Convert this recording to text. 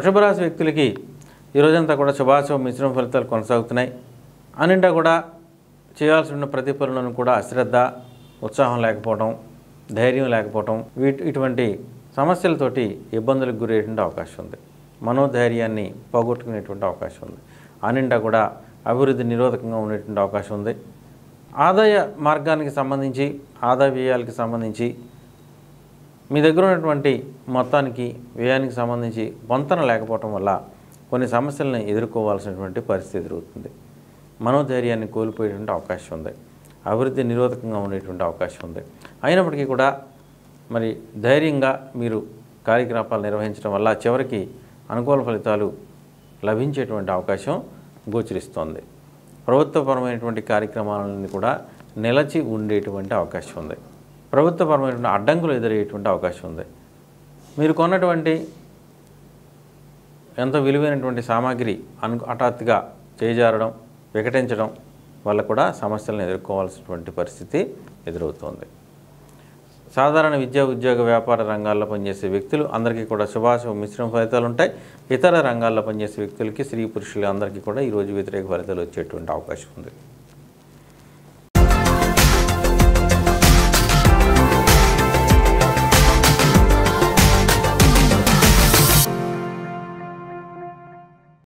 వృషభ రాశి వ్యక్తులకి ఈ రోజంతా కూడా శుభాశుభ మిశ్రమ ఫలితాలు కొనసాగుతున్నాయి అన్నింటా కూడా చేయాల్సి ఉన్న ప్రతి పనులను కూడా అశ్రద్ధ ఉత్సాహం లేకపోవడం ధైర్యం లేకపోవడం వీటి ఇటువంటి సమస్యలతోటి ఇబ్బందులకు గురయ్యేటువంటి అవకాశం ఉంది మనోధైర్యాన్ని పోగొట్టుకునేటువంటి అవకాశం ఉంది అన్నింటా కూడా అభివృద్ధి నిరోధకంగా ఉండేటువంటి అవకాశం ఉంది ఆదాయ మార్గానికి సంబంధించి ఆదాయ వ్యయాలకి సంబంధించి మీ దగ్గర ఉన్నటువంటి మొత్తానికి వ్యయానికి సంబంధించి పొంతన లేకపోవటం వల్ల కొన్ని సమస్యలను ఎదుర్కోవాల్సినటువంటి పరిస్థితి ఎదురవుతుంది మనోధైర్యాన్ని కోల్పోయేటువంటి అవకాశం ఉంది అభివృద్ధి నిరోధకంగా ఉండేటువంటి అవకాశం ఉంది అయినప్పటికీ కూడా మరి ధైర్యంగా మీరు కార్యకలాపాలు నిర్వహించడం వల్ల చివరికి అనుకూల ఫలితాలు లభించేటువంటి అవకాశం గోచరిస్తోంది ప్రభుత్వపరమైనటువంటి కార్యక్రమాలని కూడా నిలచి ఉండేటువంటి అవకాశం ఉంది ప్రభుత్వపరమైనటువంటి అడ్డంకులు ఎదురయ్యేటువంటి అవకాశం ఉంది మీరు కొన్నటువంటి ఎంతో విలువైనటువంటి సామాగ్రి అను హఠాత్తుగా చేజారడం వికటించడం వల్ల కూడా సమస్యలను ఎదుర్కోవాల్సినటువంటి పరిస్థితి ఎదురవుతోంది సాధారణ విద్యా ఉద్యోగ వ్యాపార రంగాల్లో పనిచేసే వ్యక్తులు అందరికీ కూడా శుభాశుభ మిశ్రమ ఫలితాలు ఉంటాయి ఇతర రంగాల్లో పనిచేసే వ్యక్తులకి స్త్రీ పురుషులు అందరికీ కూడా ఈరోజు వ్యతిరేక ఫలితాలు వచ్చేటువంటి అవకాశం ఉంది